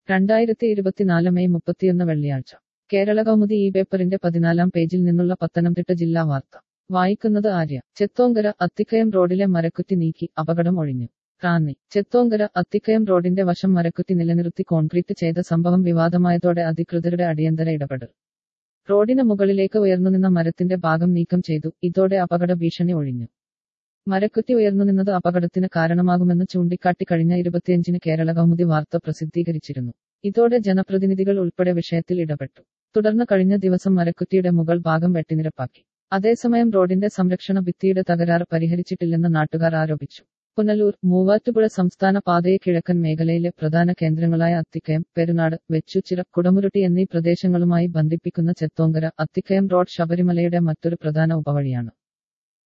രണ്ടായിരത്തി ഇരുപത്തിനാല് മെയ് മുപ്പത്തിയൊന്ന് വെള്ളിയാഴ്ച കേരള കൗമുദി ഈ പേപ്പറിന്റെ പതിനാലാം പേജിൽ നിന്നുള്ള പത്തനംതിട്ട ജില്ലാ വാർത്ത വായിക്കുന്നത് ആര്യ ചെത്തോങ്കര അത്തിക്കയം റോഡിലെ മരക്കുറ്റി നീക്കി അപകടം ഒഴിഞ്ഞു റാന്നി ചെത്തോങ്കര അത്തിക്കയം റോഡിന്റെ വശം മരക്കുറ്റി നിലനിർത്തി കോൺക്രീറ്റ് ചെയ്ത സംഭവം വിവാദമായതോടെ അധികൃതരുടെ അടിയന്തര ഇടപെടൽ റോഡിന് മുകളിലേക്ക് ഉയർന്നുനിന്ന മരത്തിന്റെ ഭാഗം നീക്കം ചെയ്തു ഇതോടെ അപകട ഭീഷണി ഒഴിഞ്ഞു മരക്കുറ്റി ഉയർന്നുനിന്നത് അപകടത്തിന് കാരണമാകുമെന്ന് ചൂണ്ടിക്കാട്ടി കഴിഞ്ഞ ഇരുപത്തിയഞ്ചിന് കേരള കൗമുദി വാർത്ത പ്രസിദ്ധീകരിച്ചിരുന്നു ഇതോടെ ജനപ്രതിനിധികൾ ഉൾപ്പെടെ വിഷയത്തിൽ ഇടപെട്ടു തുടർന്ന് കഴിഞ്ഞ ദിവസം മരക്കുറ്റിയുടെ മുകൾ ഭാഗം വെട്ടിനിരപ്പാക്കി അതേസമയം റോഡിന്റെ സംരക്ഷണ ഭിത്തിയുടെ തകരാറ് പരിഹരിച്ചിട്ടില്ലെന്ന് നാട്ടുകാർ ആരോപിച്ചു പുനലൂർ മൂവാറ്റുപുഴ സംസ്ഥാന പാതയെ കിഴക്കൻ മേഖലയിലെ പ്രധാന കേന്ദ്രങ്ങളായ അത്തിക്കയം പെരുനാട് വെച്ചുച്ചിറ കുടമുരുട്ടി എന്നീ പ്രദേശങ്ങളുമായി ബന്ധിപ്പിക്കുന്ന ചെത്തോങ്കര അത്തിക്കയം റോഡ് ശബരിമലയുടെ മറ്റൊരു പ്രധാന ഉപവഴിയാണ്